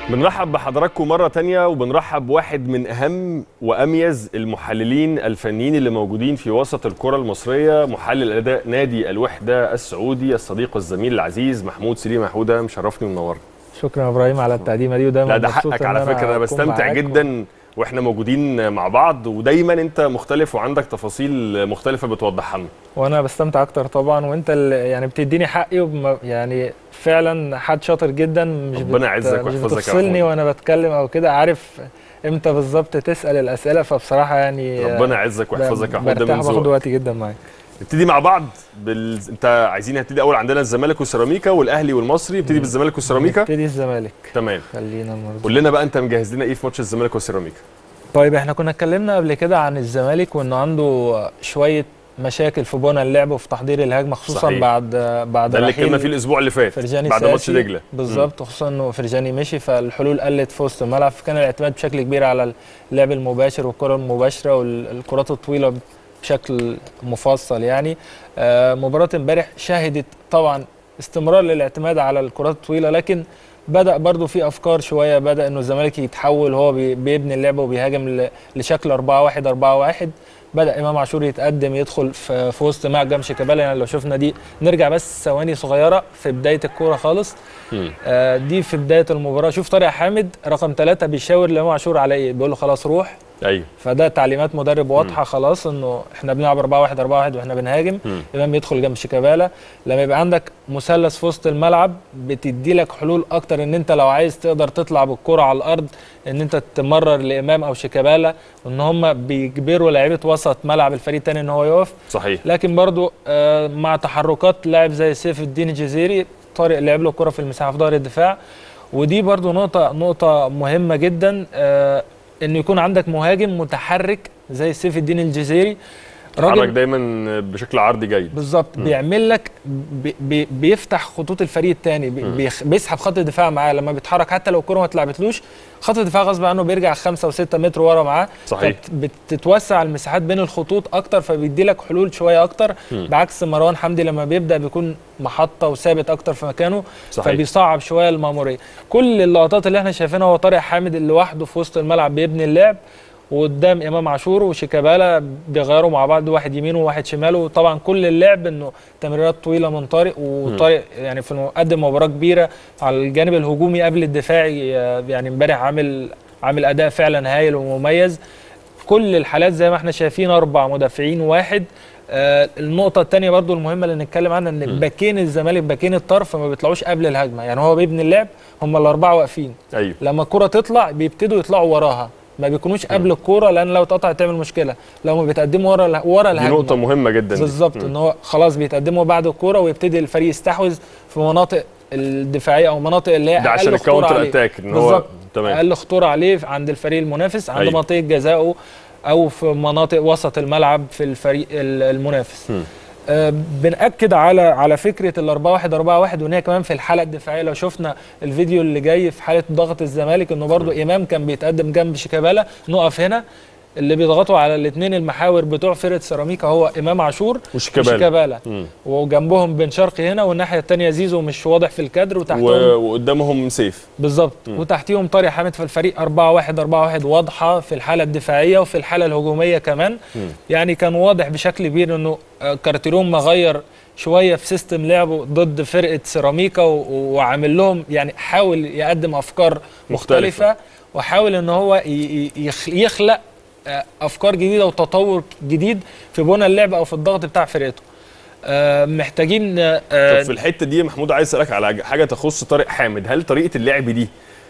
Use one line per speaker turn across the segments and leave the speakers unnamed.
بنرحب بحضراتكم مرة تانية وبنرحب بواحد من أهم وأميز المحللين الفنيين اللي موجودين في وسط الكرة المصرية محلل أداء نادي الوحدة السعودي الصديق والزميل العزيز محمود سليم محودة مشرفني ومنورني
شكرا يا ابراهيم على التقديمه دي ودايما
لا ده
مبسوط
حقك
إن
على
أنا
فكرة أنا
أكون
بستمتع
معاك
جدا واحنا موجودين مع بعض ودايما انت مختلف وعندك تفاصيل مختلفة بتوضحها لنا
وانا بستمتع اكتر طبعا وانت اللي يعني بتديني حقي وبم... يعني فعلا حد شاطر جدا مش
ربنا يعزك
مش
ويحفظك يا
بتفصلني
محمود.
وانا بتكلم او كده عارف امتى بالظبط تسال الاسئله فبصراحه يعني
ربنا يعزك ويحفظك يا محمود ده
برتاح
من
باخد
ذوقك
وقتي جدا معاك
نبتدي مع بعض بال... انت عايزين نبتدي اول عندنا الزمالك والسيراميكا والاهلي والمصري نبتدي بالزمالك والسيراميكا
نبتدي الزمالك
تمام
خلينا المره
قول لنا بقى انت مجهز لنا ايه في ماتش الزمالك والسيراميكا
طيب احنا كنا اتكلمنا قبل كده عن الزمالك وانه عنده شويه مشاكل في بنى اللعب وفي تحضير الهجمه خصوصا
صحيح.
بعد بعد
ده اللي
رحيل
اتكلمنا فيه الاسبوع اللي فات
فرجاني
بعد ماتش
ساسي.
دجله
بالظبط خصوصا انه فرجاني مشي فالحلول قلت في وسط الملعب فكان الاعتماد بشكل كبير على اللعب المباشر والكره المباشره والكرات الطويله بشكل مفصل يعني آه، مباراه امبارح شهدت طبعا استمرار للاعتماد على الكرات الطويله لكن بدا برضو في افكار شويه بدا انه الزمالك يتحول هو بي- بيبني اللعبه وبيهاجم ل- لشكل 4 1 4 1 بدا امام عاشور يتقدم يدخل في, في وسط معجم شيكابالا يعني لو شفنا دي نرجع بس ثواني صغيره في بدايه الكوره خالص
مم.
آه، دي في بدايه المباراه شوف طارق حامد رقم ثلاثة بيشاور لامام عاشور على ايه بيقول له خلاص روح
ايوه
فده تعليمات مدرب واضحه خلاص انه احنا بنلعب 4 1 4 1 واحنا بنهاجم
مم.
امام يدخل جنب شيكابالا لما يبقى عندك مثلث في وسط الملعب بتدي لك حلول اكتر ان انت لو عايز تقدر تطلع بالكره على الارض ان انت تمرر لامام او شيكابالا ان هم بيجبروا لعيبه وسط ملعب الفريق الثاني ان هو يقف
صحيح
لكن برضو آه، مع تحركات لاعب زي سيف الدين الجزيري طارق لعب له الكره في المساحه في ظهر الدفاع ودي برضو نقطه نقطه مهمه جدا آه، ان يكون عندك مهاجم متحرك زي سيف الدين الجزيري
حرك دايما بشكل عرضي جيد
بالظبط بيعمل لك بي بي بيفتح خطوط الفريق الثاني بي بيخ- بيسحب خط الدفاع معاه لما بيتحرك حتى لو الكره ما اتلعبتلوش خط الدفاع غصب عنه بيرجع 5 و6 متر ورا معاه
صحيح.
بتتوسع المساحات بين الخطوط اكتر فبيدي لك حلول شويه اكتر
مم.
بعكس مروان حمدي لما بيبدا بيكون محطه وثابت اكتر في مكانه
صحيح.
فبيصعب شويه الماموريه كل اللقطات اللي احنا شايفينها هو طارق حامد اللي لوحده في وسط الملعب بيبني اللعب وقدام امام عاشور وشيكابالا بيغيروا مع بعض واحد يمينه وواحد شماله وطبعا كل اللعب انه تمريرات طويله من طارق وطارق يعني في مقدم مباراه كبيره على الجانب الهجومي قبل الدفاعي آه، يعني امبارح عامل عامل اداء فعلا هايل ومميز كل الحالات زي ما احنا شايفين اربع مدافعين واحد آه النقطة الثانية برضو المهمة اللي نتكلم عنها ان باكين الزمالك باكين الطرف ما بيطلعوش قبل الهجمة يعني هو بيبني اللعب هم الأربعة واقفين
ايوه
لما الكرة تطلع بيبتدوا يطلعوا وراها ما بيكونوش قبل الكرة لأن لو اتقطعت تعمل مشكلة لو ما بيتقدموا ورا ال- ورا
دي
الهجمة
نقطة مهمة جدا دي.
بالظبط
مم.
ان هو خلاص بيتقدموا بعد الكرة ويبتدي الفريق يستحوذ في مناطق الدفاعية او مناطق اللي هي
ده عشان
أقل خطورة
الكاونتر
عليه.
اتاك ان هو
بالظبط
تمام
اقل خطوره عليه عند الفريق المنافس عند
أيوة.
أيوه. منطقه جزائه او في مناطق وسط الملعب في الفريق ال- المنافس
مم.
آه بنأكد على على فكره ال 4 1 4 1 وان هي كمان في الحاله الدفاعيه لو شفنا الفيديو اللي جاي في حاله ضغط الزمالك انه برضو امام كان بيتقدم جنب شيكابالا نقف هنا اللي بيضغطوا على الاثنين المحاور بتوع فرقه سيراميكا هو امام عاشور
وشيكابالا.
وشيكابالا
مم.
وجنبهم بن شرقي هنا والناحيه الثانيه زيزو مش واضح في الكادر وتحتهم
و... وقدامهم سيف
بالظبط وتحتيهم طارق حامد في الفريق 4 1 4 1 واضحه في الحاله الدفاعيه وفي الحاله الهجوميه كمان
مم.
يعني كان واضح بشكل كبير انه آه، كارتيرون مغير شويه في سيستم لعبه ضد فرقه سيراميكا و- وعامل لهم يعني حاول يقدم افكار
مختلفة.
مختلفه وحاول ان هو ي- ي- يخ- يخلق آه، افكار جديده وتطور جديد في بنى اللعب او في الضغط بتاع فرقته آه، محتاجين آه،
طب في الحتة دي يا محمود عايز اسألك على حاجة تخص طارق حامد هل طريقة اللعب دي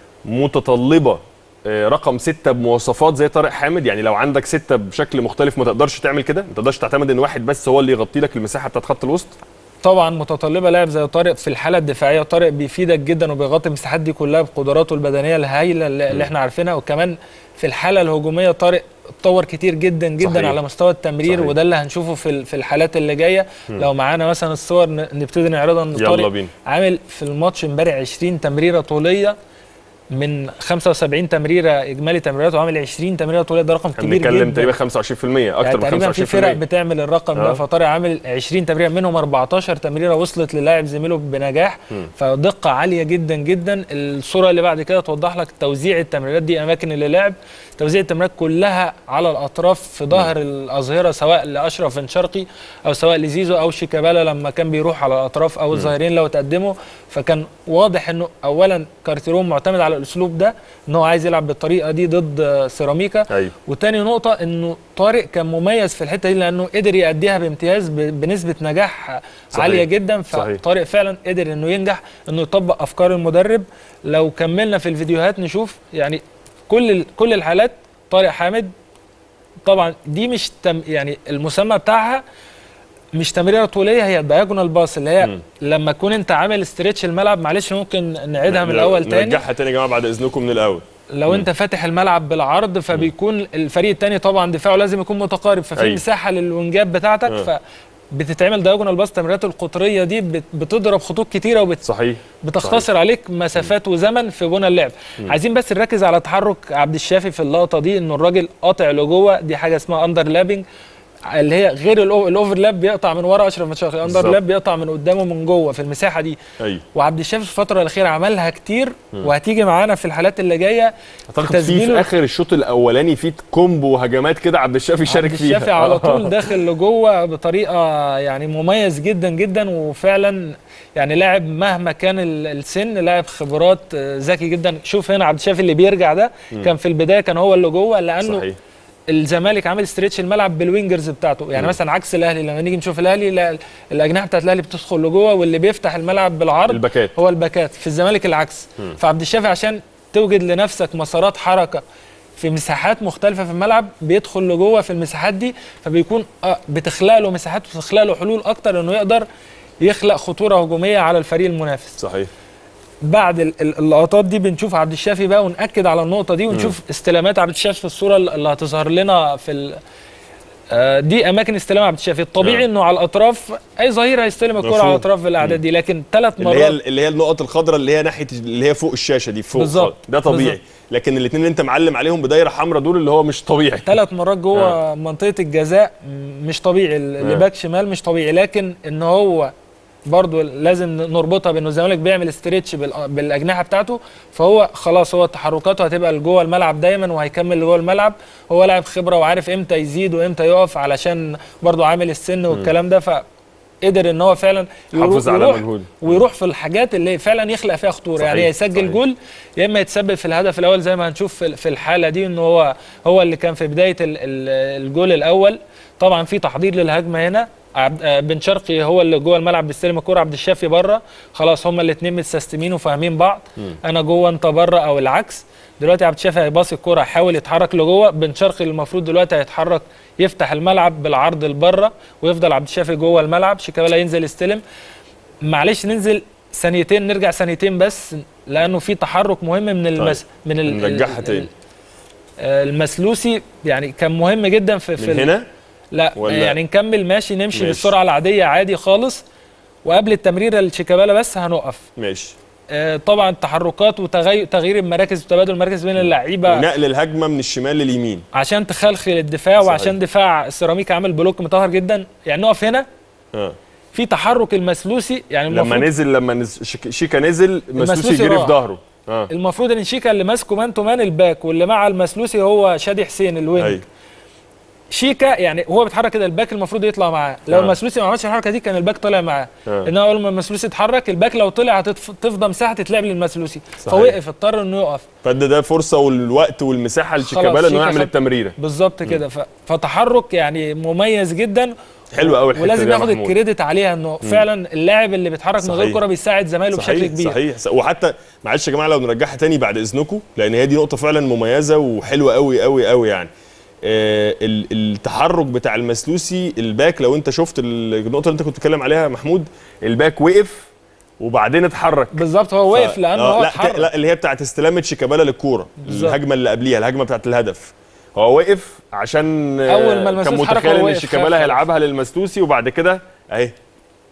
متطلبة آه، رقم ستة بمواصفات زي طارق حامد يعني لو عندك ستة بشكل مختلف ما تقدرش تعمل كده ما تقدرش تعتمد ان واحد بس هو اللي يغطي لك المساحة بتاعت خط الوسط
طبعا متطلبه لاعب زي طارق في الحاله الدفاعيه طارق بيفيدك جدا وبيغطي المساحات دي كلها بقدراته البدنيه الهائله اللي اللي احنا عارفينها وكمان في الحاله الهجوميه طارق اتطور كتير جدا جدا
صحيح.
صحيح. على مستوى التمرير
صحيح.
وده اللي هنشوفه في ال- في الحالات اللي جايه لو معانا مثلا الصور ن- نبتدي نعرضها ان
يلا
طارق
بينا.
عامل في الماتش امبارح 20 تمريره طوليه من 75 تمريره اجمالي تمريرات وعامل 20 تمريره طوليه ده رقم
احنا
كبير
بنتكلم
جدا
تقريبا 25% اكتر
يعني
من
تقريبا في فرق
25%
بتعمل الرقم
آه.
ده فطارق عامل 20 تمريره منهم 14 تمريره وصلت للاعب زميله بنجاح
مم.
فدقه عاليه جدا جدا الصوره اللي بعد كده توضح لك توزيع التمريرات دي اماكن اللي لعب توزيع التمريرات كلها على الاطراف في ظهر الاظهره سواء لاشرف بن شرقي او سواء لزيزو او شيكابالا لما كان بيروح على الاطراف او الظاهرين لو تقدموا فكان واضح انه اولا كارتيرون معتمد على الاسلوب ده ان هو عايز يلعب بالطريقه دي ضد آه، سيراميكا
ايوه
وتاني نقطة انه طارق كان مميز في الحتة دي لانه قدر يأديها بامتياز ب- بنسبة نجاح
صحيح.
عالية جدا
صحيح.
فطارق فعلا قدر انه ينجح انه يطبق افكار المدرب لو كملنا في الفيديوهات نشوف يعني كل ال- كل الحالات طارق حامد طبعا دي مش تم يعني المسمى بتاعها مش تمريره طوليه هي دايجونال باس اللي هي
مم.
لما تكون انت عامل استريتش الملعب معلش ممكن نعيدها من
ن-
الاول تاني
نرجعها تاني يا جماعه بعد اذنكم من الاول
لو انت فاتح الملعب بالعرض فبيكون الفريق الثاني طبعا دفاعه لازم يكون متقارب ففي
أيوة.
مساحه للونجات بتاعتك
آه.
فبتتعمل دايجونال باس التمريرات القطريه دي بت- بتضرب خطوط كتيره
صحيح
وبتختصر عليك مسافات وزمن في بنى اللعب عايزين بس نركز على تحرك عبد الشافي في اللقطه دي انه الراجل قاطع لجوه دي حاجه اسمها اندر لابنج اللي هي غير الأو- الاوفرلاب بيقطع من ورا اشرف مشاخي اندر
بالظبط.
لاب بيقطع من قدامه من جوه في المساحه دي
ايوه
وعبد الشافي في الفتره الاخيره عملها كتير وهتيجي معانا في الحالات اللي جايه
اعتقد في في
تسجيله-
اخر الشوط الاولاني في كومبو وهجمات كده عبد الشافي شارك
عبد
فيها
الشافي على
آه.
طول داخل لجوه بطريقه يعني مميز جدا جدا وفعلا يعني لاعب مهما كان ال- السن لاعب خبرات آه، ذكي جدا شوف هنا عبد الشافي اللي بيرجع ده كان في البدايه كان هو اللي جوه لانه
صحيح
الزمالك عامل ستريتش الملعب بالوينجرز بتاعته يعني
مم.
مثلا عكس الاهلي لما نيجي نشوف الاهلي لا الاجنحه بتاعت الاهلي بتدخل لجوه واللي بيفتح الملعب بالعرض
الباكات
هو الباكات في الزمالك العكس
مم.
فعبد الشافي عشان توجد لنفسك مسارات حركه في مساحات مختلفه في الملعب بيدخل لجوه في المساحات دي فبيكون آه بتخلق له مساحات وتخلق له حلول اكتر انه يقدر يخلق خطوره هجوميه على الفريق المنافس
صحيح
بعد ال- ال- اللقطات دي بنشوف عبد الشافي بقى ونأكد على النقطة دي ونشوف استلامات عبد الشافي في الصورة اللي هتظهر لنا في ال... آه، دي أماكن استلام عبد الشافي الطبيعي
آه.
إنه على الأطراف أي ظهير هيستلم الكرة
مفهوم.
على الأطراف بالأعداد دي لكن ثلاث
اللي هي
مرات
اللي هي النقط الخضراء اللي هي ناحيه اللي هي فوق الشاشه دي فوق
بالظبط.
خالص. ده طبيعي
بالظبط.
لكن الاثنين اللي انت معلم عليهم بدايره حمراء دول اللي هو مش طبيعي
ثلاث مرات جوه منطقة الجزاء م- مش طبيعي اللي
آه.
باك شمال مش طبيعي لكن إن هو برضو لازم نربطها بانه الزمالك بيعمل استريتش بالأ- بالاجنحه بتاعته فهو خلاص هو تحركاته هتبقى لجوه الملعب دايما وهيكمل لجوه الملعب هو لاعب خبره وعارف امتى يزيد وامتى يقف علشان برضو عامل السن والكلام ده فقدر ان هو فعلا
حافظ على
يروح
مجهود
ويروح في الحاجات اللي فعلا يخلق فيها خطوره
صحيح،
يعني يا يسجل
صحيح.
جول يا اما يتسبب في الهدف الاول زي ما هنشوف في في الحاله دي ان هو هو اللي كان في بدايه ال- ال- الجول الاول طبعا في تحضير للهجمه هنا عبد آه، بن شرقي هو اللي جوه الملعب بيستلم الكوره عبد الشافي بره خلاص هما الاثنين متسيستمين وفاهمين بعض
مم.
انا جوه انت بره او العكس دلوقتي عبد الشافي هيباصي الكوره هيحاول يتحرك لجوه بن شرقي المفروض دلوقتي هيتحرك يفتح الملعب بالعرض لبره ويفضل عبد الشافي جوه الملعب شيكابالا ينزل يستلم معلش ننزل ثانيتين نرجع ثانيتين بس لانه في تحرك مهم من المس من ال-
نرجعها
ال-
تاني.
ال- آه، المسلوسي يعني كان مهم جدا في في
من
ال-
هنا
لا
ولا-
يعني نكمل ماشي نمشي
ماشي.
بالسرعه العاديه عادي خالص وقبل التمريره لشيكابالا بس هنقف
ماشي
آه، طبعا تحركات وتغير تغيير المراكز وتبادل المراكز بين اللعيبه
ونقل الهجمه من الشمال لليمين
عشان تخلخل الدفاع
صحيح.
وعشان دفاع السيراميكا عامل بلوك مطهر جدا يعني نقف هنا
اه
في تحرك المسلوسي يعني
لما
المفروض
نزل لما نز... شيك- شيكا نزل مسلوسي
المسلوسي
جري في
راح.
ظهره اه
المفروض ان شيكا اللي ماسكه مان تو مان الباك واللي مع المسلوسي هو شادي حسين الوينج
ايوه
شيكا يعني هو بيتحرك كده الباك المفروض يطلع معاه لو
آه.
المسلوسي ما عملش الحركه دي كان الباك طلع معاه
آه.
انما اول ما المسلوسي اتحرك الباك لو طلع هتفضى مساحه تتلعب للمسلوسي
صحيح.
فوقف اضطر انه يقف
فده ده فرصه والوقت والمساحه
خلاص،
لشيكابالا انه
شيكا
يعمل
خد-
التمريره
بالظبط كده ف... فتحرك يعني مميز جدا
حلو قوي الحته
ولازم
دي يا
ياخد
محمود.
الكريدت عليها انه فعلا اللاعب اللي بيتحرك من غير
صحيح.
كره بيساعد زمايله بشكل
صحيح
كبير
صحيح ص- وحتى معلش يا جماعه لو نرجعها تاني بعد اذنكم لان هي دي نقطه فعلا مميزه وحلوه قوي قوي قوي يعني آه ال- التحرك بتاع المسلوسي الباك لو انت شفت ال- النقطه اللي انت كنت بتتكلم عليها يا محمود الباك وقف وبعدين اتحرك
بالظبط هو وقف
ف-
لانه
آه،
هو
لا
اتحرك
لا اللي هي بتاعت استلامه شيكابالا للكوره
بالظبط.
الهجمه اللي قبليها الهجمه بتاعت الهدف هو وقف عشان آه،
أول ما المسلوسي
كان
اتحرك
متخيل
هو
ان
وقف،
شيكابالا
خاف.
هيلعبها للمسلوسي وبعد كده اهي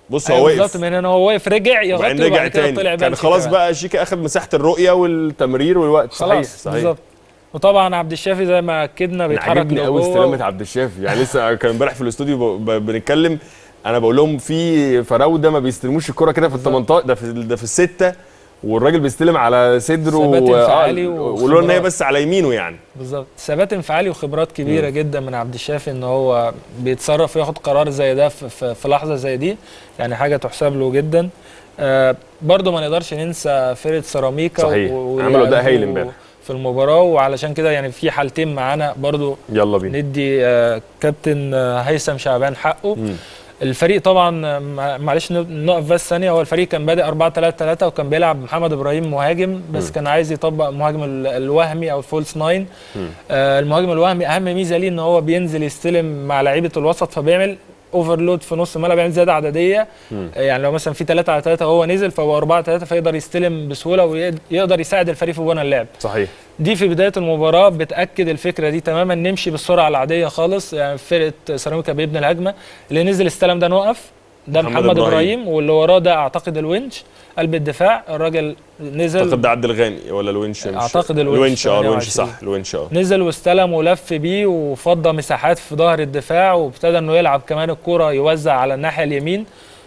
بص
أيوة
هو
بالظبط
وقف
من هنا هو وقف رجع يغطي
وبعدين رجع
وبعد كده
تاني
طلع
كان
بلش
خلاص
كمان.
بقى شيكا اخد مساحه الرؤيه والتمرير والوقت صحيح
خلاص
صحيح
بالظبط وطبعا عبد الشافي زي ما اكدنا
انا
بيتحرك
عاجبني قوي
لجوه
استلامه عبد الشافي يعني لسه كان امبارح في الاستوديو ب- ب- بنتكلم انا بقول لهم في فراوده ما بيستلموش الكره كده في ال 18 ده في ده في السته والراجل بيستلم على صدره
ثبات
و-
انفعالي
ولولا ان هي
وخبرات.
بس على يمينه يعني
بالظبط ثبات انفعالي وخبرات كبيره جدا من عبد الشافي ان هو بيتصرف وياخد قرار زي ده في, في, في لحظه زي دي يعني حاجه تحسب له جدا آه برضه ما نقدرش ننسى فرقه سيراميكا
صحيح.
و-
عملوا أداء
واللي
هايل
أدوه
امبارح.
في المباراه وعلشان كده يعني في حالتين معانا برضه
يلا بينا
ندي آه كابتن آه هيثم شعبان حقه
مم.
الفريق طبعا آه، مع- معلش نقف بس ثانيه هو الفريق كان بادئ 4 3 3 وكان بيلعب محمد ابراهيم مهاجم بس
مم.
كان عايز يطبق مهاجم ال- الوهمي او الفولس ناين
مم.
آه المهاجم الوهمي اهم ميزه ليه ان هو بينزل يستلم مع لعيبه الوسط فبيعمل اوفرلود في نص الملعب بيعمل زياده عدديه
مم.
آه يعني لو مثلا في 3 على 3 وهو نزل فهو 4 3 فيقدر يستلم بسهوله ويقدر يساعد الفريق في بنى اللعب
صحيح
دي في بدايه المباراه بتاكد الفكره دي تماما نمشي بالسرعه العاديه خالص يعني فرقه سيراميكا بيبني الهجمه اللي نزل استلم ده نوقف ده
محمد
محمد,
إبراهيم.
ابراهيم واللي وراه ده اعتقد الونش قلب الدفاع الراجل نزل
اعتقد ده عبد الغاني ولا الونش مش-
أعتقد الونش،
الونش اه الونش
28.
صح الونش اه
نزل واستلم ولف بيه وفضى مساحات في ظهر الدفاع وابتدى انه يلعب كمان الكرة يوزع على الناحية اليمين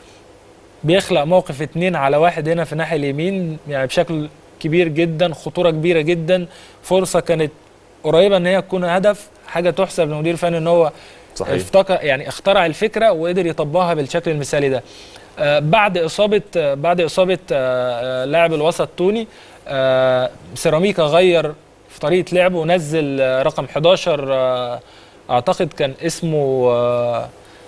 بيخلق موقف اتنين على واحد هنا في الناحية اليمين يعني بشكل كبير جدا خطورة كبيرة جدا فرصة كانت قريبة ان هي تكون هدف حاجة تحسب للمدير الفني ان هو
صحيح
افتكر يعني اخترع الفكره وقدر يطبقها بالشكل المثالي ده آه بعد اصابه آه بعد اصابه آه آه، لاعب الوسط توني آه سيراميكا غير في طريقه لعبه ونزل آه رقم 11 آه اعتقد كان اسمه آه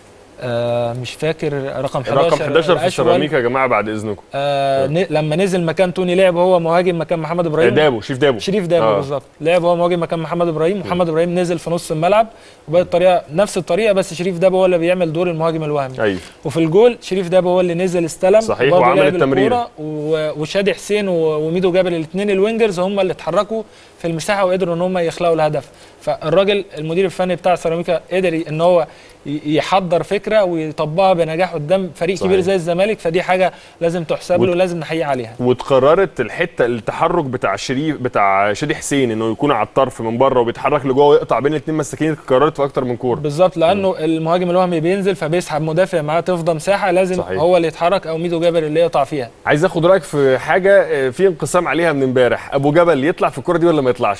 آه مش فاكر رقم 11
رقم 11 في
الأشول.
سيراميكا يا جماعه بعد اذنكم
آه ن- لما نزل مكان توني لعب هو مهاجم مكان محمد ابراهيم
دابو شريف دابو
شريف دابو
آه.
بالظبط لعب هو مهاجم مكان محمد ابراهيم محمد ابراهيم نزل في نص الملعب وبقت الطريقه نفس الطريقه بس شريف دابو هو اللي بيعمل دور المهاجم الوهمي
ايوه
وفي الجول شريف دابو هو اللي نزل استلم
صحيح،
وبرضه
وعمل
لعب
التمريرة.
الكورة و- وشادي حسين و- وميدو جابر الاثنين الوينجرز هم اللي اتحركوا في المساحه وقدروا ان هم يخلقوا الهدف فالراجل المدير الفني بتاع سيراميكا قدر ي- ان هو ي- يحضر فكره ويطبقها بنجاح قدام فريق
صحيح.
كبير زي الزمالك فدي حاجه لازم تحسب له
وت-
ولازم نحييه عليها
واتقررت الحته التحرك بتاع شريف بتاع شادي حسين انه يكون على الطرف من بره وبيتحرك لجوه ويقطع بين الاثنين مساكين اتكررت في اكتر من كوره
بالظبط لانه المهاجم الوهمي بينزل فبيسحب مدافع معاه تفضى مساحه لازم
صحيح.
هو اللي يتحرك او ميدو جابر اللي يقطع فيها
عايز اخد رايك في حاجه آه، في انقسام عليها من امبارح ابو جبل يطلع في الكوره دي ولا ما يطلعش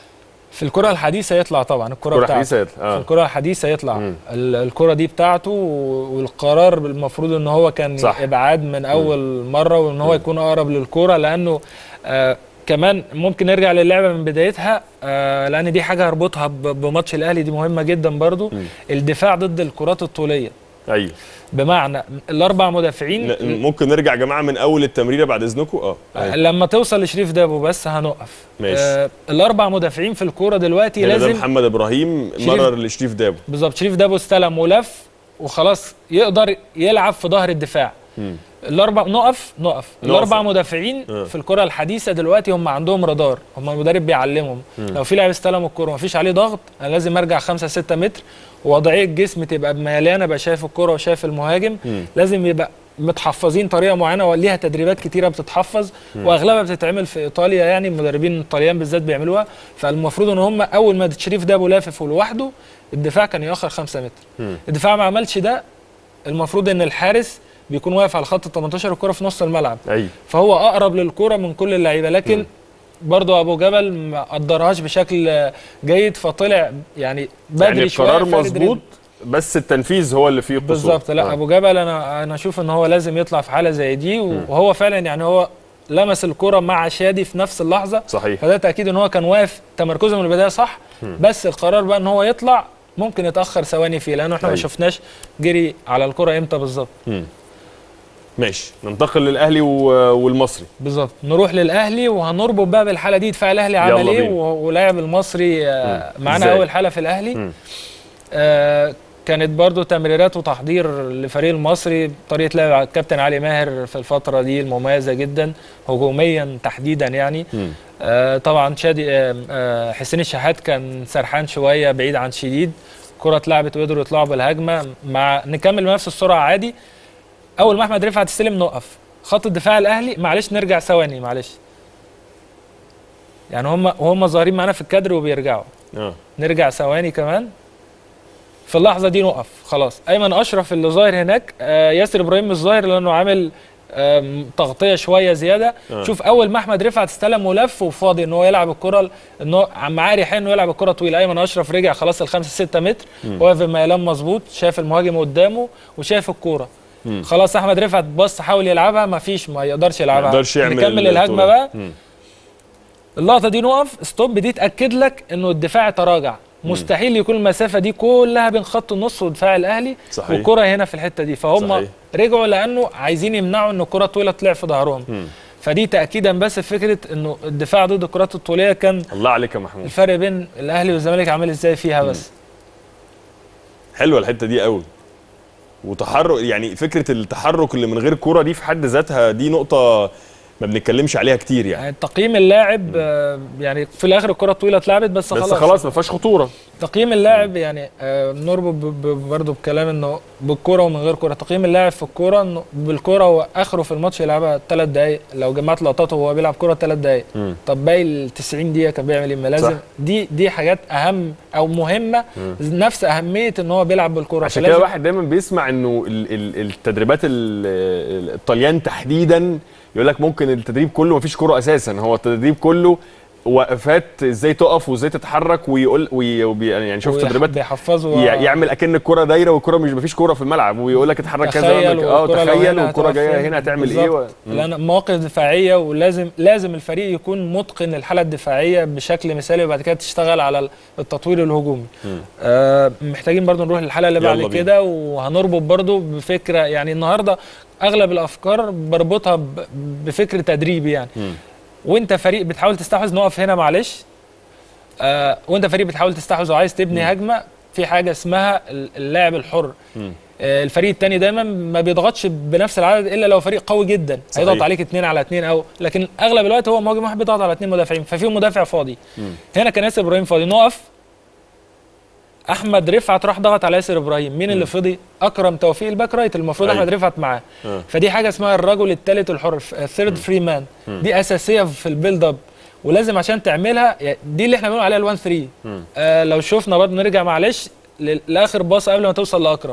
في الكره الحديثه يطلع طبعا الكره
الكوره
بتاعته
الحديثه يطلع
في
اه
الكره الحديثه يطلع
مم.
ال- الكره دي بتاعته و- والقرار المفروض ان هو كان
صح.
ابعاد من اول مره وان هو يكون اقرب للكره لانه آه كمان ممكن نرجع للعبه من بدايتها آه لان دي حاجه هربطها ب- بماتش الاهلي دي مهمه جدا برضو
مم.
الدفاع ضد الكرات الطوليه
ايوه
بمعنى الاربع مدافعين
ن- ممكن نرجع يا جماعه من اول التمريره بعد اذنكم اه أيوة.
لما توصل لشريف دابو بس هنقف
ماشي.
آه الاربع مدافعين في الكوره دلوقتي
هنا ده
لازم
محمد ابراهيم
شريف-
مرر لشريف دابو
بالظبط شريف دابو استلم ولف وخلاص يقدر يلعب في ظهر الدفاع
مم.
الاربع نقف نقف الاربع مدافعين
آه.
في الكره الحديثه دلوقتي هم عندهم رادار هم المدرب بيعلمهم لو في لاعب استلم الكره ومفيش عليه ضغط انا لازم ارجع 5 6 متر ووضعيه الجسم تبقى بميلانه ابقى شايف الكره وشايف المهاجم
مم.
لازم يبقى متحفظين طريقه معينه وليها تدريبات كتيره بتتحفظ واغلبها بتتعمل في ايطاليا يعني المدربين الطليان بالذات بيعملوها فالمفروض ان هم اول ما شريف دابو لافف لوحده الدفاع كان يؤخر 5 متر
مم.
الدفاع ما عملش ده المفروض ان الحارس بيكون واقف على خط ال 18 الكره في نص الملعب
ايوه
فهو اقرب للكره من كل اللعيبه لكن برضه ابو جبل ما قدرهاش بشكل جيد فطلع يعني بدري
يعني
شويه
القرار
فارد
مظبوط
رجله.
بس التنفيذ هو اللي فيه قصور
بالظبط لا
آه.
ابو جبل انا انا اشوف ان هو لازم يطلع في حاله زي دي وهو فعلا يعني هو لمس الكره مع شادي في نفس اللحظه
صحيح
فده تاكيد ان هو كان واقف تمركزه من البدايه صح بس القرار بقى ان هو يطلع ممكن يتاخر ثواني فيه لانه احنا ما
أيوة.
شفناش جري على الكره امتى بالظبط
مم. ماشي ننتقل للاهلي و- والمصري
بالظبط نروح للاهلي وهنربط بقى بالحاله دي دفاع الاهلي عمل
يلا
ايه
بينا.
و- ولاعب المصري آه،
مم.
معانا
إزاي؟
اول حاله في الاهلي
مم.
آه، كانت برضو تمريرات وتحضير لفريق المصري طريقه لعب الكابتن علي ماهر في الفتره دي المميزه جدا هجوميا تحديدا يعني
مم.
آه، طبعا شادي آه، آه، حسين الشحات كان سرحان شويه بعيد عن شديد كرة اتلعبت وقدروا يطلعوا بالهجمه مع نكمل بنفس السرعه عادي اول ما احمد رفعت يستلم نقف خط الدفاع الاهلي معلش نرجع ثواني معلش يعني هم وهم ظاهرين معانا في الكادر وبيرجعوا
اه
نرجع ثواني كمان في اللحظه دي نقف خلاص ايمن اشرف اللي ظاهر هناك آه ياسر ابراهيم مش ظاهر لانه عامل آم، تغطيه شويه زياده
آه.
شوف اول ما احمد رفعت استلم ولف وفاضي ان هو يلعب الكره ان هو معاه ريحان انه يلعب الكره طويله ايمن اشرف رجع خلاص ال 5 6 متر واقف في ميلان مظبوط شاف المهاجم قدامه وشاف الكوره
مم.
خلاص احمد رفعت بص حاول يلعبها ما فيش ما يقدرش
ما
يلعبها
يقدرش يعمل
نكمل الهجمه
الطولة.
بقى
مم.
اللقطه دي نقف ستوب دي تاكد لك انه الدفاع تراجع مستحيل يكون المسافه دي كلها بين خط النص ودفاع الاهلي
صحيح.
والكره هنا في الحته دي فهم
صحيح.
رجعوا لانه عايزين يمنعوا ان الكره الطويله تطلع في ظهرهم
مم.
فدي تاكيدا بس فكره انه الدفاع ضد الكرات الطوليه كان
الله عليك يا محمود
الفرق بين الاهلي والزمالك عامل ازاي فيها بس
حلوه الحته دي قوي وتحرك يعني فكره التحرك اللي من غير كوره دي في حد ذاتها دي نقطه ما بنتكلمش عليها كتير يعني
يعني تقييم اللاعب آه، يعني في الاخر الكره الطويله اتلعبت بس,
بس
خلاص
خلاص ما فيهاش خطوره
تقييم اللاعب يعني آه، نربط ب- ب- برضه بكلام انه بالكوره ومن غير كوره تقييم اللاعب في الكوره انه بالكوره هو اخره في الماتش يلعبها ثلاث دقائق لو جمعت لقطاته وهو بيلعب كوره ثلاث دقائق
مم.
طب باقي ال 90 دقيقه كان بيعمل ايه ما لازم
صح.
دي دي حاجات اهم او مهمه نفس اهميه ان هو بيلعب بالكوره
عشان
فلازم-
كده الواحد دايما بيسمع انه ال- ال- التدريبات ال- ال- الطليان تحديدا يقول لك ممكن التدريب كله ما فيش كوره اساسا هو التدريب كله وقفات ازاي تقف وازاي تتحرك ويقول وي وبي يعني شوف
ويح-
تدريبات
بيحفظوا
يع- يعمل اكن الكوره دايره والكوره مش مفيش كوره في الملعب ويقول لك اتحرك كذا
تخيل
ويعمل كده. اه
والكرة لو
تخيل
هنا
والكوره
هتقف
جايه
فين.
هنا هتعمل ايه
بالظبط.
و...
لان مواقف دفاعيه ولازم لازم الفريق يكون متقن الحاله الدفاعيه بشكل مثالي وبعد كده تشتغل على التطوير الهجومي آه محتاجين برضو نروح للحلقه اللي
يلا
بعد
بينا.
كده وهنربط برضو بفكره يعني النهارده اغلب الافكار بربطها ب- بفكر تدريبي يعني
مم.
وانت فريق بتحاول تستحوذ نقف هنا معلش آه وانت فريق بتحاول تستحوذ وعايز تبني هجمه في حاجه اسمها اللاعب الحر
مم.
آه، الفريق الثاني دايما ما بيضغطش بنفس العدد الا لو فريق قوي جدا
صحيح.
هيضغط عليك اثنين على اثنين او لكن اغلب الوقت هو مهاجم واحد بيضغط على اثنين مدافعين ففي مدافع فاضي
مم.
هنا كان ياسر ابراهيم فاضي نقف احمد رفعت راح ضغط على ياسر ابراهيم مين اللي فضي اكرم توفيق الباك رايت المفروض
أيوة.
احمد رفعت معاه
آه.
فدي حاجه اسمها الرجل الثالث الحر ثيرد فري مان دي اساسيه في البيلد اب ولازم عشان تعملها يعني دي اللي احنا بنقول عليها ال1 3
مم.
آه لو شفنا برضه نرجع معلش ل- لاخر باص قبل ما توصل لاكرم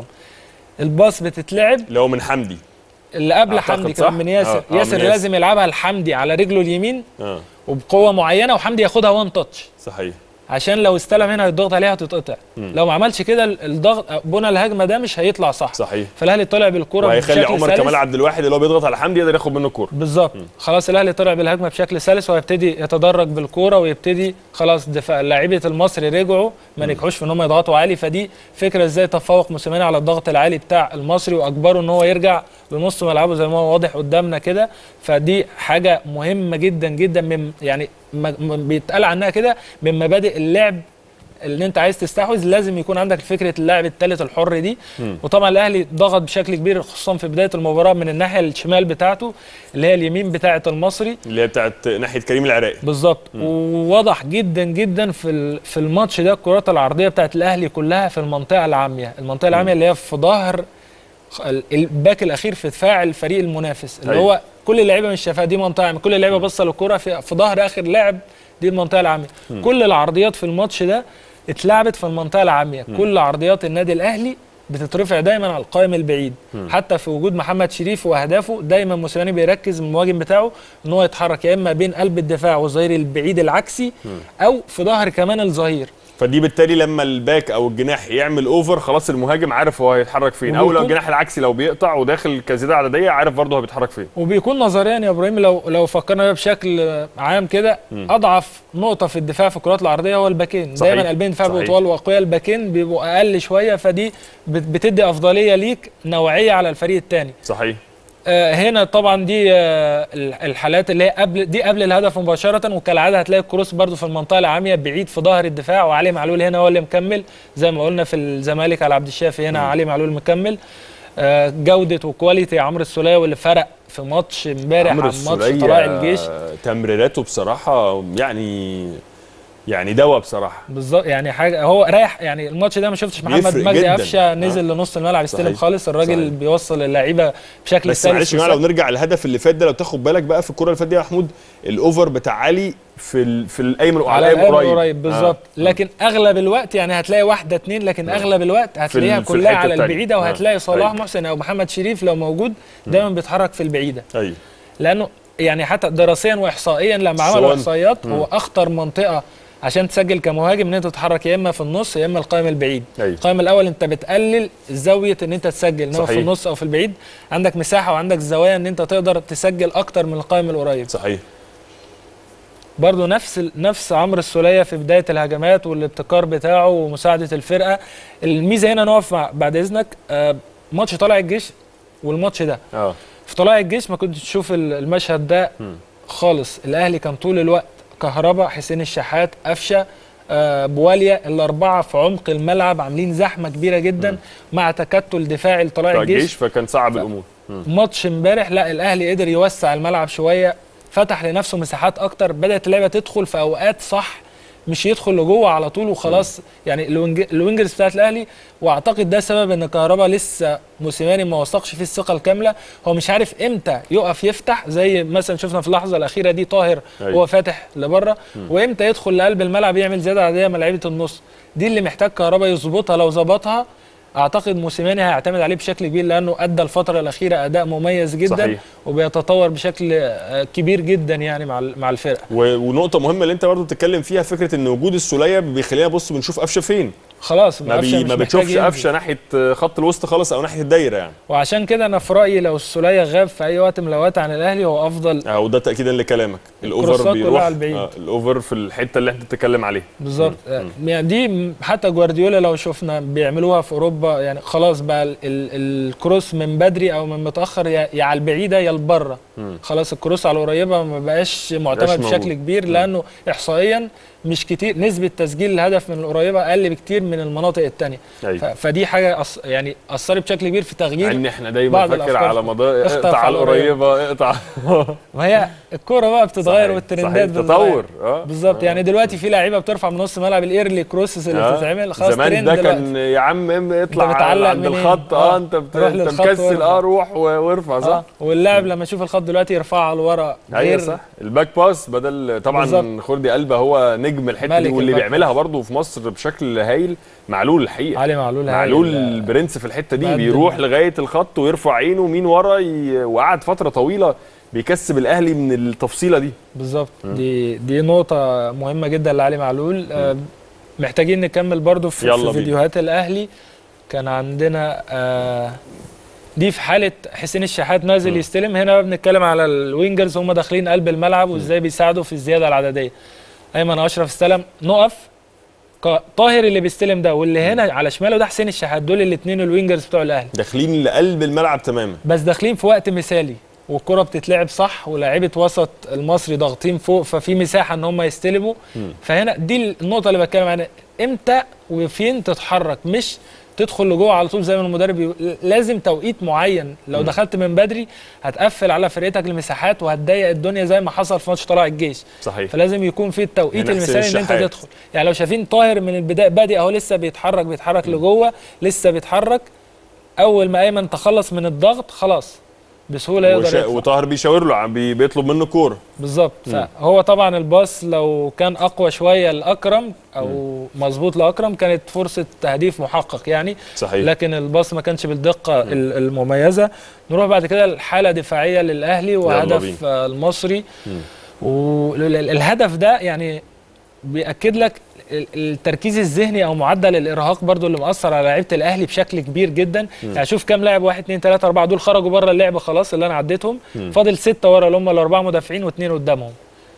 الباص بتتلعب
اللي هو من حمدي
اللي قبل
أعتقد
حمدي
صح؟
كمان من ياسر
آه، آه،
ياسر
من ياسر.
لازم يلعبها لحمدي على رجله اليمين
اه
وبقوه معينه وحمدي ياخدها وان تاتش
صحيح
عشان لو استلم هنا هيتضغط عليها هتتقطع لو ما عملش كده ال- الضغط بنى الهجمه ده مش هيطلع صح
صحيح
فالاهلي طلع بالكره
وهيخلي
بشكل
عمر
سلس.
كمال عبد الواحد اللي هو بيضغط على حمدي يقدر ياخد منه الكوره
بالظبط خلاص الاهلي طلع بالهجمه بشكل سلس وهيبتدي يتدرج بالكوره ويبتدي خلاص دفاع لاعيبه المصري رجعوا ما نجحوش في ان هم يضغطوا عالي فدي فكره ازاي تفوق موسيماني على الضغط العالي بتاع المصري واجبره ان هو يرجع لنص ملعبه زي ما هو واضح قدامنا كده فدي حاجه مهمه جدا جدا من يعني ما- ما بيتقال عنها كده من مبادئ اللعب اللي انت عايز تستحوذ لازم يكون عندك فكره اللاعب الثالث الحر دي
مم.
وطبعا الاهلي ضغط بشكل كبير خصوصا في بدايه المباراه من الناحيه الشمال بتاعته اللي هي اليمين بتاعه المصري
اللي هي بتاعت ناحيه كريم العراقي
بالظبط وواضح جدا جدا في ال- في الماتش ده الكرات العرضيه بتاعت الاهلي كلها في المنطقه العاميه المنطقه العاميه اللي هي في ظهر خ- ال- الباك الاخير في دفاع الفريق المنافس اللي
أيوة.
هو كل اللعيبه مش شايفاها دي منطقه عاميه كل اللعيبه باصه للكره في, في ظهر اخر لاعب دي المنطقه العاميه كل العرضيات في الماتش ده اتلعبت في المنطقه العاميه كل عرضيات النادي الاهلي بتترفع دايما على القائم البعيد حتى في وجود محمد شريف واهدافه دايما موسيماني بيركز من المهاجم بتاعه ان هو يتحرك يا اما بين قلب الدفاع والظهير البعيد العكسي او في ظهر كمان الظهير
فدي بالتالي لما الباك او الجناح يعمل اوفر خلاص المهاجم عارف هو هيتحرك فين او لو
وبيكون-
الجناح العكسي لو بيقطع وداخل كزياده عدديه عارف برضه هو بيتحرك فين
وبيكون نظريا يا ابراهيم لو لو فكرنا بقى بشكل عام كده اضعف نقطه في الدفاع في الكرات العرضيه هو الباكين
صحيح.
دايما قلبين دفاع
صحيح.
بيبقوا طوال واقوياء الباكين بيبقوا اقل شويه فدي بت- بتدي افضليه ليك نوعيه على الفريق الثاني
صحيح
آه، هنا طبعا دي آه، ال- الحالات اللي هي قبل دي قبل الهدف مباشره وكالعاده هتلاقي الكروس برضو في المنطقه العاميه بعيد في ظهر الدفاع وعلي معلول هنا هو اللي مكمل زي ما قلنا في الزمالك على عبد الشافي هنا علي معلول مكمل آه، جوده وكواليتي عمرو السوليه واللي فرق في ماتش امبارح عن
عمرو
ماتش
السولية
طلائع الجيش
تمريراته بصراحه يعني يعني دواء بصراحه
بالظبط يعني حاجه هو رايح يعني الماتش ده ما شفتش محمد
بيفرق
مجدي
جداً.
قفشه نزل لنص الملعب يستلم
صحيح.
خالص الراجل
صحيح.
بيوصل اللعيبه بشكل
بس
سلس
معلش يا جماعه لو
وسهل.
نرجع للهدف اللي فات ده لو تاخد بالك بقى في الكره اللي فاتت دي يا محمود الاوفر بتاع علي في ال... في الايمن
على
الايمن
القريب,
قريب
قريب بالظبط
آه.
لكن اغلب الوقت يعني هتلاقي واحده اتنين لكن اغلب الوقت هتلاقيها
ال- في
كلها
الحتة
على
التانية.
البعيده
آه.
وهتلاقي صلاح
أيوة.
محسن او محمد شريف لو موجود دايما بيتحرك في البعيده
ايوه
لانه يعني حتى دراسيا واحصائيا لما عملوا
سواء-
احصائيات هو اخطر منطقه عشان تسجل كمهاجم ان انت تتحرك يا اما في النص يا اما القائم البعيد
أيوة.
القائم الاول انت بتقلل زاويه ان انت تسجل انما في
صحيح.
النص او في البعيد عندك مساحه وعندك زوايا ان انت تقدر تسجل اكتر من القائم القريب
صحيح
برضه نفس ال- نفس عمرو السوليه في بدايه الهجمات والابتكار بتاعه ومساعده الفرقه الميزه هنا نقف مع بعد اذنك آه، ماتش طلع الجيش والماتش ده
اه
في طلائع الجيش ما كنتش تشوف ال- المشهد ده خالص الاهلي كان طول الوقت كهربا حسين الشحات قفشه آه، بواليا الاربعه في عمق الملعب عاملين زحمه كبيره جدا مع تكتل دفاعي لطلائع
بتاع
الجيش
الجيش فكان صعب الامور مم.
ماتش امبارح لا الاهلي قدر يوسع الملعب شويه فتح لنفسه مساحات اكتر بدات اللعبه تدخل في اوقات صح مش يدخل لجوه على طول وخلاص يعني الوينج- الوينجرز بتاعت الاهلي واعتقد ده سبب ان كهربا لسه موسيماني ما وثقش فيه الثقه الكامله هو مش عارف امتى يقف يفتح زي مثلا شفنا في اللحظه الاخيره دي طاهر
أيوة.
هو فاتح لبره وامتى يدخل لقلب الملعب يعمل زياده عاديه من لعيبه النص دي اللي محتاج كهربا يظبطها لو ظبطها اعتقد موسيماني هيعتمد عليه بشكل كبير لانه ادى الفتره الاخيره اداء مميز جدا
صحيح.
وبيتطور بشكل آه، كبير جدا يعني مع ال- مع الفرقه
و- ونقطه مهمه اللي انت برضو بتتكلم فيها فكره ان وجود السوليه بيخلينا بص بنشوف قفشه فين
خلاص
ما,
قفشة
بي
مش
ما
محتاج
بتشوفش
ينزل.
قفشه ناحيه خط الوسط خالص او ناحيه الدايره يعني
وعشان كده انا في رايي لو السوليه غاب في اي وقت من الاوقات عن الاهلي هو افضل
اه وده تاكيدا لكلامك الاوفر
الكروسات كلها
بيروح
على البعيد.
آه الاوفر في الحته اللي انت بتتكلم عليها
بالظبط آه، يعني دي م- حتى جوارديولا لو شفنا بيعملوها في اوروبا يعني خلاص بقى ال- ال- الكروس من بدري او من متاخر يا يا على البعيده يا لبره خلاص الكروس على القريبه ما بقاش معتمد
موجود.
بشكل كبير لانه احصائيا مش كتير نسبه تسجيل الهدف من القريبه اقل بكتير من المناطق الثانيه
ايوه
فدي حاجه أص... يعني اثرت بشكل كبير في
مع
تغيير
ان احنا دايما
بعض
فاكر
الأفكار
على مدار
اخطف
اقطع
على
القريبه اقطع
وهي الكوره بقى بتتغير
صحيح،
والترندات
صحيح،
بتتغير.
تطور اه
بالظبط
آه.
يعني دلوقتي في لعيبه بترفع من نص ملعب الايرلي كروسز اللي
آه.
بتتعمل خلاص
زمان
ترند
ده
دلوقتي.
كان يا عم ام اطلع
بتعلق
عند
منين؟
الخط
آه.
اه انت بت...
روح
انت
للخط
مكسل
وارفع.
اه روح و- وارفع صح
اه واللاعب لما يشوف الخط دلوقتي يرفعها لورا
ايوه صح الباك باس بدل طبعا
بالظبط.
خردي قلبه هو نجم الحته دي
ملك
واللي
الباك
بيعملها برضه في مصر بشكل هايل معلول الحقيقه
علي معلول هايل.
معلول البرنس في الحته دي
مقدم.
بيروح لغايه الخط ويرفع عينه مين ورا ي... وقعد فتره طويله بيكسب الاهلي من التفصيله دي
بالظبط دي دي نقطه مهمه جدا لعلي معلول آه محتاجين نكمل برضو في,
يلا
في
بينا.
فيديوهات الاهلي كان عندنا آه دي في حاله حسين الشحات نازل يستلم هنا بنتكلم على الوينجرز هم داخلين قلب الملعب وازاي بيساعدوا في الزياده العدديه ايمن اشرف استلم نقف ك- طاهر اللي بيستلم ده واللي هنا على شماله ده حسين الشحات دول الاثنين الوينجرز بتوع الاهلي
داخلين لقلب الملعب تماما
بس داخلين في وقت مثالي والكره بتتلعب صح ولاعيبه وسط المصري ضاغطين فوق ففي مساحه ان هم يستلموا فهنا دي النقطه اللي بتكلم عنها امتى وفين تتحرك مش تدخل لجوه على طول زي ما المدرب بيقول لازم توقيت معين لو دخلت من بدري هتقفل على فرقتك المساحات وهتضيق الدنيا زي ما حصل في ماتش طلائع الجيش
صحيح
فلازم يكون في التوقيت
من حسين
المثالي ان انت
الشحات.
تدخل يعني لو شايفين طاهر من البدايه بادئ اهو لسه بيتحرك بيتحرك لجوه لسه بيتحرك اول ما ايمن تخلص من الضغط خلاص بسهوله يقدر
وشا...
يدخل.
وطاهر بيشاور له عم بي... بيطلب منه كوره
بالظبط فهو طبعا الباص لو كان اقوى شويه لاكرم او مظبوط لاكرم كانت فرصه تهديف محقق يعني
صحيح
لكن الباص ما كانش بالدقه ال- المميزه نروح بعد كده لحاله دفاعيه للاهلي
بينا.
وهدف آه، المصري والهدف ده يعني بيأكد لك ال- التركيز الذهني او معدل الارهاق برضو اللي مأثر على لعيبه الاهلي بشكل كبير جدا يعني شوف كام لاعب 1 2 3 4 دول خرجوا بره اللعبه خلاص اللي انا عديتهم فاضل ستة ورا اللي هم الاربعه مدافعين واثنين قدامهم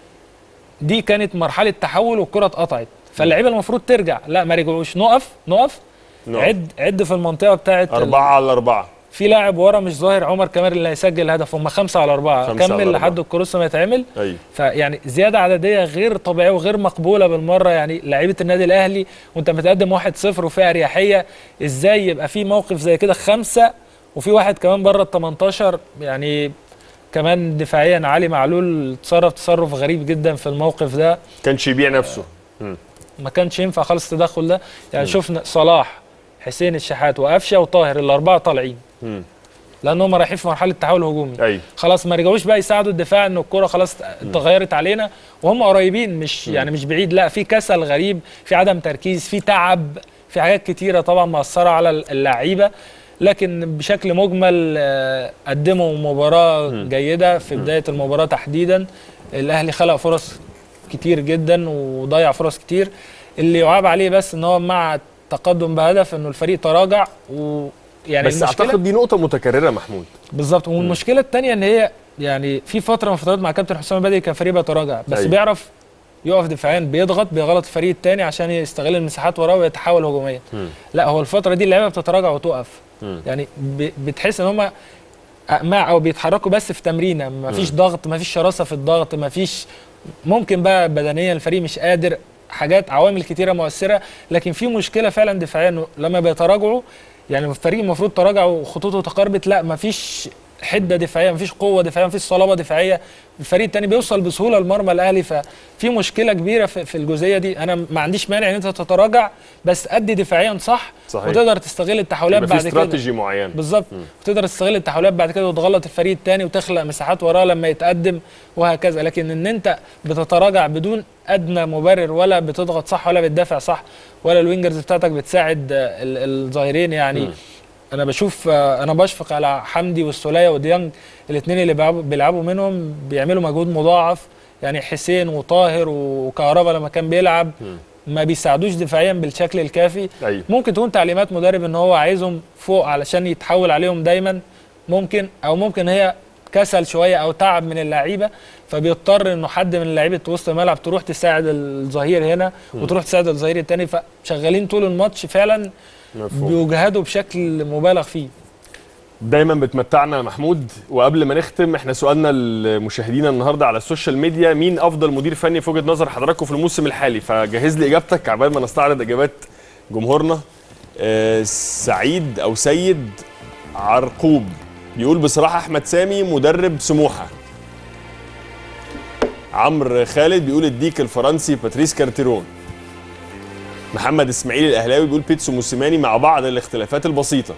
دي كانت مرحله تحول والكره اتقطعت فاللعيبه المفروض ترجع لا ما رجعوش نقف نقف
نعم.
عد عد في المنطقه بتاعه
أربعة على أربعة
في لاعب ورا مش ظاهر عمر كمال اللي هيسجل الهدف هم خمسة على أربعة
خمسة على
كمل
أربعة.
لحد الكروس ما يتعمل
أيوة
فيعني زيادة عددية غير طبيعية وغير مقبولة بالمرة يعني لعيبة النادي الأهلي وأنت متقدم 1-0 وفيها أريحية إزاي يبقى في موقف زي كده خمسة وفي واحد كمان بره ال 18 يعني كمان دفاعيا علي معلول تصرف تصرف غريب جدا في الموقف ده
كانش يبيع نفسه مم.
ما كانش ينفع خالص التدخل ده يعني شفنا صلاح حسين الشحات وقفشه وطاهر الاربعه طالعين
مم.
لان هم رايحين في مرحله تحول هجومي
ايوه
خلاص ما رجعوش بقى يساعدوا الدفاع ان الكره خلاص اتغيرت علينا وهم قريبين مش يعني مش بعيد لا في كسل غريب في عدم تركيز في تعب في حاجات كتيره طبعا مأثره على اللعيبه لكن بشكل مجمل آه، قدموا مباراه جيده في بدايه المباراه تحديدا الاهلي خلق فرص كتير جدا وضيع فرص كتير اللي يعاب عليه بس ان هو مع التقدم بهدف انه الفريق تراجع ويعني
بس
المشكلة-
اعتقد دي نقطه متكرره محمود
بالظبط والمشكله الثانيه ان هي يعني في فتره من فترات مع كابتن حسام البدري كان فريق بيتراجع بس
أيوة.
بيعرف يقف دفاعيا بيضغط بيغلط الفريق الثاني عشان يستغل المساحات وراه ويتحول هجوميا
مم.
لا هو الفتره دي اللعيبه بتتراجع وتقف
مم.
يعني ب- بتحس ان هم اقماع او بيتحركوا بس في تمرينه مفيش ضغط مفيش شراسه في الضغط مفيش ممكن بقى بدنيا الفريق مش قادر حاجات عوامل كتيره مؤثره لكن في مشكله فعلا دفاعيا إنه لما بيتراجعوا يعني الفريق المفروض تراجع وخطوطه تقاربت لا مفيش حده دفاعيه مفيش قوه دفاعيه مفيش صلابه دفاعيه الفريق التاني بيوصل بسهوله لمرمى الاهلي ففي مشكله كبيره في, في الجزئيه دي انا ما عنديش مانع ان انت تتراجع بس ادي دفاعيا صح
صحيح.
وتقدر تستغل التحولات
يبقى في
بعد كده
استراتيجي معين
بالظبط وتقدر تستغل التحولات بعد كده وتغلط الفريق الثاني وتخلق مساحات وراه لما يتقدم وهكذا لكن ان انت بتتراجع بدون ادنى مبرر ولا بتضغط صح ولا بتدافع صح ولا الوينجرز بتاعتك بتساعد آه، ال- الظاهرين يعني
مم.
انا بشوف آه، انا بشفق على حمدي والسوليه وديانج الاثنين اللي بيلعبوا, بيلعبوا منهم بيعملوا مجهود مضاعف يعني حسين وطاهر وكهربا لما كان بيلعب ما بيساعدوش دفاعيا بالشكل الكافي
ايوه
ممكن تكون تعليمات مدرب ان هو عايزهم فوق علشان يتحول عليهم دايما ممكن او ممكن هي كسل شويه او تعب من اللعيبه فبيضطر انه حد من لعيبه وسط الملعب تروح تساعد الظهير هنا وتروح تساعد الظهير الثاني فشغالين طول الماتش فعلا
مفهوم
بيجهدوا بشكل مبالغ فيه
دايما بتمتعنا يا محمود وقبل ما نختم احنا سؤالنا لمشاهدينا النهارده على السوشيال ميديا مين افضل مدير فني في وجهه نظر حضراتكم في الموسم الحالي فجهز لي اجابتك عبال ما نستعرض اجابات جمهورنا آه سعيد او سيد عرقوب بيقول بصراحه احمد سامي مدرب سموحه عمرو خالد بيقول الديك الفرنسي باتريس كارتيرون محمد اسماعيل الاهلاوي بيقول بيتسو موسيماني مع بعض الاختلافات البسيطه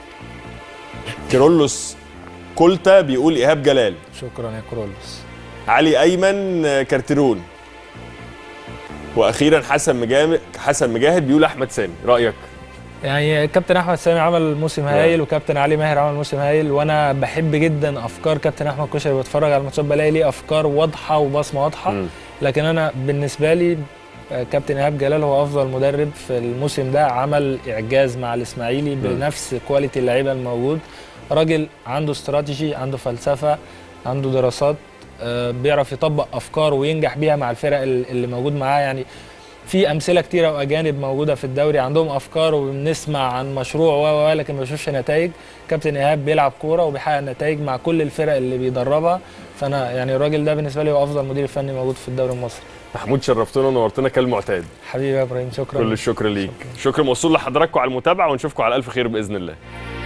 كيرولوس كولتا بيقول ايهاب جلال
شكرا يا كرولوس
علي ايمن آه، كارتيرون واخيرا حسن مجاهد حسن مجاهد بيقول احمد سامي رايك
يعني كابتن احمد سامي عمل موسم هايل وكابتن علي ماهر عمل موسم هايل وانا بحب جدا افكار كابتن احمد كشري بتفرج على الماتشات بلاقي ليه افكار واضحه وبصمه واضحه
مم.
لكن انا بالنسبه لي آه، كابتن ايهاب جلال هو افضل مدرب في الموسم ده عمل اعجاز مع الاسماعيلي بنفس كواليتي اللعيبه الموجود راجل عنده استراتيجي عنده فلسفه عنده دراسات آه، بيعرف يطبق افكار وينجح بيها مع الفرق ال- اللي موجود معاه يعني في امثله كتيره واجانب موجوده في الدوري عندهم افكار وبنسمع عن مشروع و و- لكن ما بنشوفش نتائج كابتن ايهاب بيلعب كوره وبيحقق نتائج مع كل الفرق اللي بيدربها فانا يعني الراجل ده بالنسبه لي هو افضل مدير فني موجود في الدوري المصري
محمود شرفتنا ونورتنا كالمعتاد
حبيبي يا ابراهيم شكرا
كل الشكر ليك شكر موصول لحضراتكم على المتابعه ونشوفكم على الف خير باذن الله